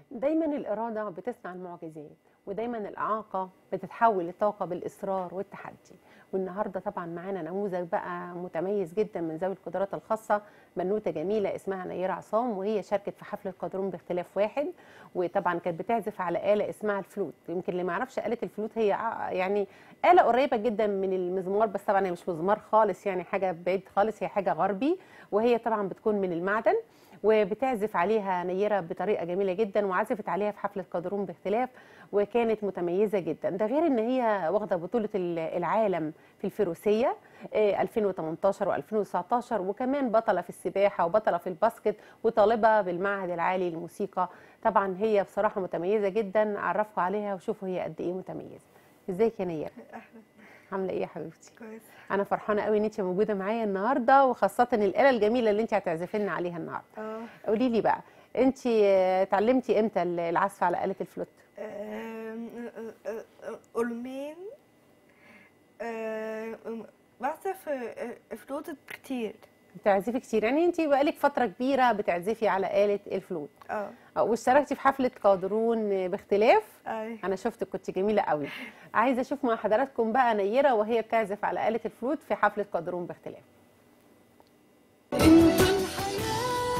دايما الإرادة بتصنع المعجزات ودايما الإعاقة بتتحول لطاقة بالإصرار والتحدي والنهاردة طبعا معانا نموذج بقى متميز جدا من ذوي القدرات الخاصة بنوتة جميلة اسمها نيرة عصام وهي شاركت في حفلة قدرون باختلاف واحد وطبعا كانت بتعزف على آلة اسمها الفلوت يمكن اللي ما يعرفش آلة الفلوت هي ع- يعني آلة قريبة جدا من المزمار بس طبعا هي مش مزمار خالص يعني حاجة بعيد خالص هي حاجة غربي وهي طبعا بتكون من المعدن وبتعزف عليها نيرة بطريقة جميلة جدا وعزفت عليها في حفلة قدرون باختلاف وكانت متميزة جدا ده غير ان هي واخدة بطولة ال- العالم في الفروسية آه، 2018 و2019 وكمان بطلة في السباحة وبطلة في الباسكت وطالبة بالمعهد العالي للموسيقى طبعا هي بصراحة متميزة جدا عرفوا عليها وشوفوا هي قد ايه متميزة ازيك يا نيرة اهلا عاملة ايه يا حبيبتي كويس انا فرحانة قوي ان انت موجودة معايا النهاردة وخاصة الآلة الجميلة اللي انت هتعزفي لنا عليها النهاردة اه قولي لي بقى انت اتعلمتي امتى العزف على آلة الفلوت آم، آه، آه، آه، أولمين آم، بعزف آه، فلوت كتير بتعزفي كتير يعني انت بقالك فترة كبيرة بتعزفي على آلة الفلوت اه اه، واشتركتي في حفلة قادرون باختلاف اي انا شفتك كنت جميلة قوي عايزة اشوف مع حضراتكم بقى نيرة وهي بتعزف على آلة الفلوت في حفلة قادرون باختلاف انتوا الحياة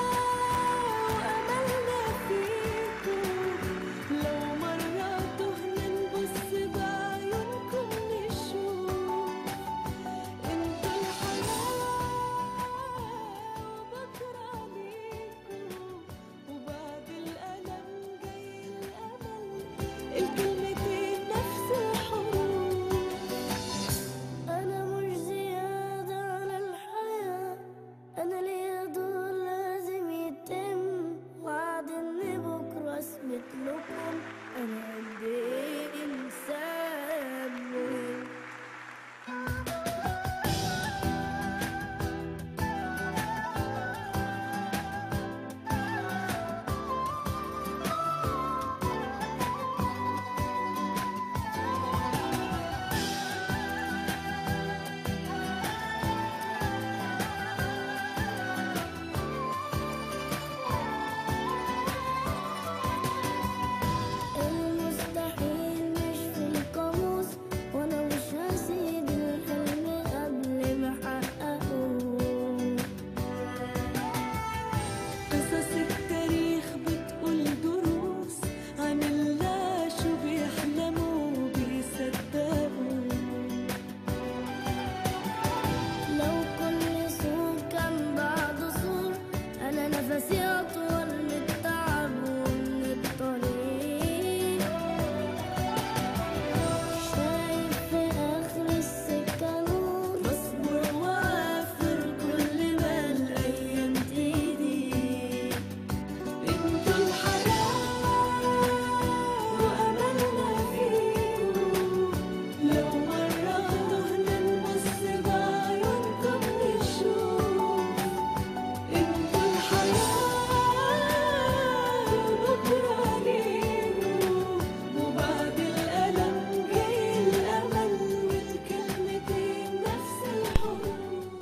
وأملنا فيكم لو مرة تهنا نبص بعيونكم نشوف انتوا الحياة وبكرة ليكم وبعد الألم جاي الأمل الكلمتين نفس الحروف أنا مش زيادة على الحياة أنا ليا دور لازم يتم وعد إن بكرة أثبت لكم أنا قد إيه إنسان مهم المستحيل مش في القاموس وانا مش هسيب الحلم قبل ما احققه قصص التاريخ بتقول دروس عن اللي عاشوا بيحلموا وبيصدقوا لو كل سور كان بعد سور انا نفسي اطول من التعب ومن الطريق شايف في اخر السكه نور بصبر وافر كل ما الايام تضيق انتوا الحياه واملنا فيكم لو مرة تهنا نبص بعيونكم نشوف انتوا الحياة وبكرة ليكم وبعد الألم جاي الأمل والكلمتين نفس الحروف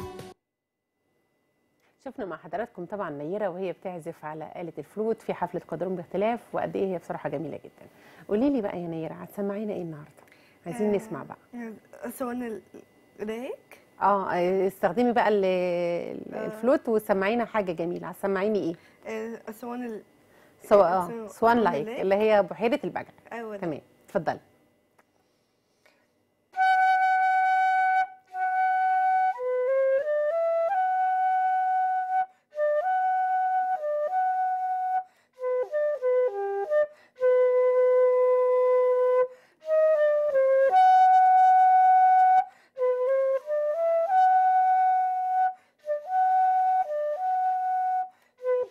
شفنا مع حضراتكم طبعا نيرة وهي بتعزف على آلة الفلوت في حفلة قادرون باختلاف وقد ايه هي بصراحة جميلة جدا قولي لي بقى يا نيرة هتسمعينا ايه النهارده عايزين آه. نسمع بقى سواء الريك اه استخدمي بقى ال- ال- الفلوت وسمعينا حاجة جميلة هتسمعيني ايه سواء ال سواء اه سو- سوان سوان لايك لايك. اللي هي بحيرة البجع ايوه ده. تمام اتفضلي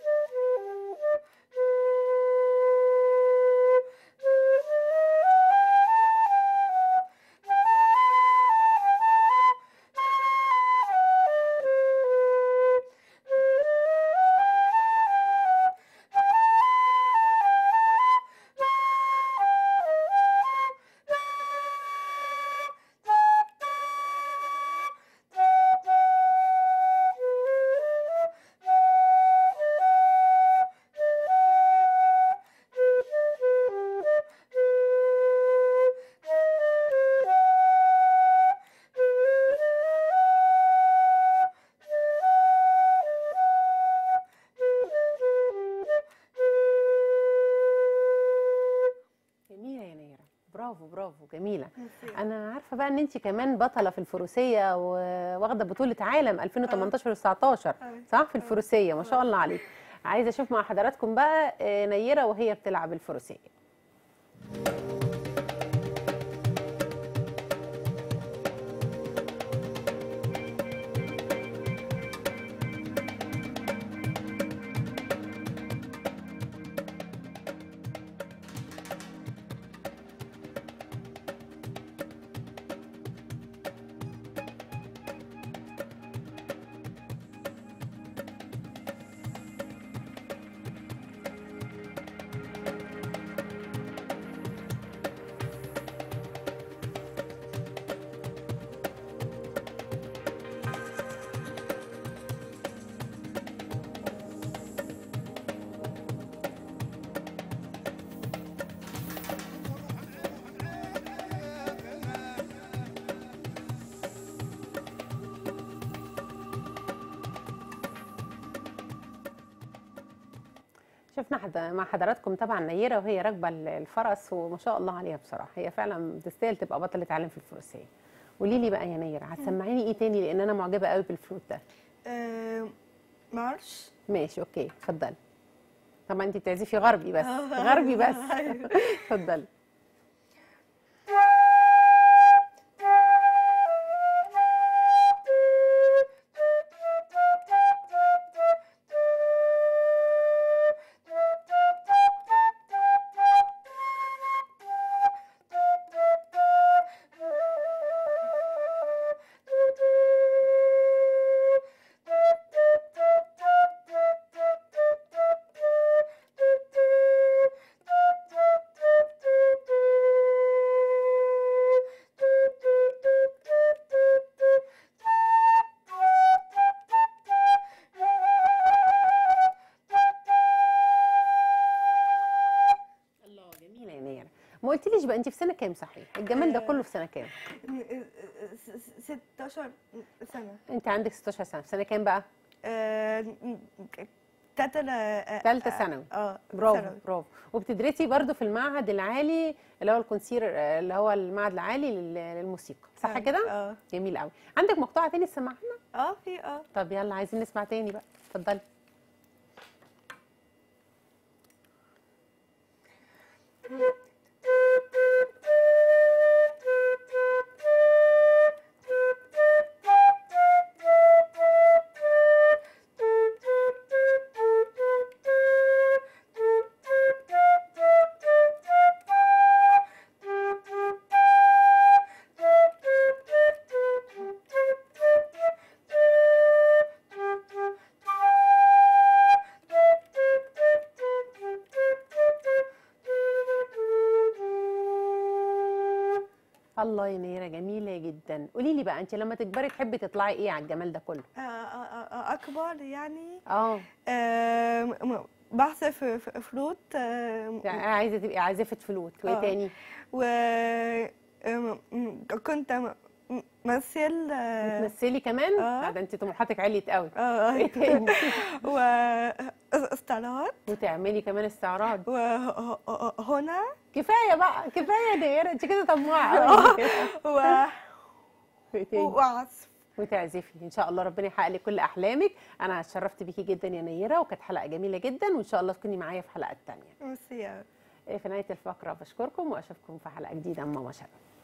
Thank you. برافو جميله ميرسي. انا عارفه بقى ان انت كمان بطله في الفروسيه وواخده بطوله عالم 2018 و19 أيوة. صح في الفروسيه ما شاء الله عليك عايزه اشوف مع حضراتكم بقى آه، نيره وهي بتلعب الفروسيه شفنا حد مع حضراتكم طبعا نيره وهي راكبه ال- الفرس وما شاء الله عليها بصراحه هي فعلا تستاهل تبقى بطله عالم في الفروسيه قولي لي بقى يا نيره هتسمعيني ايه تاني لان انا معجبه قوي بالفلوت ده آه، مارش ماشي اوكي اتفضلي طبعا انت بتعزفي غربي بس غربي بس أيوة. اتفضلي الله جميله يا نيره ما قلتليش بقى انت في سنه كام صحيح الجمال ده آه. كله في سنه كام س- س- 16 سنة انت عندك 16 سنه في سنه كام بقى آه، تالتة آه، ثالثه آه، ثانوي اه برافو ثانوي. برافو وبتدرسي برضو في المعهد العالي اللي هو الكونسير اللي هو المعهد العالي لل- للموسيقى صح آه، كده اه جميل قوي عندك مقطوعه تاني تسمعها لنا اه في اه طب يلا عايزين نسمع تاني بقى اتفضلي الله يا نيره جميله جدا قولي لي بقى انت لما تكبري تحبي تطلعي ايه على الجمال ده كله آه، آه، آه، اكبر يعني اه آه، م- م- بعزف ف- فلوت آه، يعني عايزه تبقي عازفه فلوت وايه آه. تاني و آم، م- كنت م- م- مثل اه بتمثلي كمان آه. لا ده انت طموحاتك عليت قوي آه، ايه تاني واستعراض وتعملي كمان استعراض وهنا كفايه بقى كفايه يا نيره انت كده طماعه قوي و وايه تاني وعزف وتعزفي ان شاء الله ربنا يحقق لك كل احلامك انا اتشرفت بيكي جدا يا نيره وكانت حلقه جميله جدا وان شاء الله تكوني معايا في حلقات تانية ميرسي في نهايه الفقره بشكركم واشوفكم في حلقه جديده من ماما شرف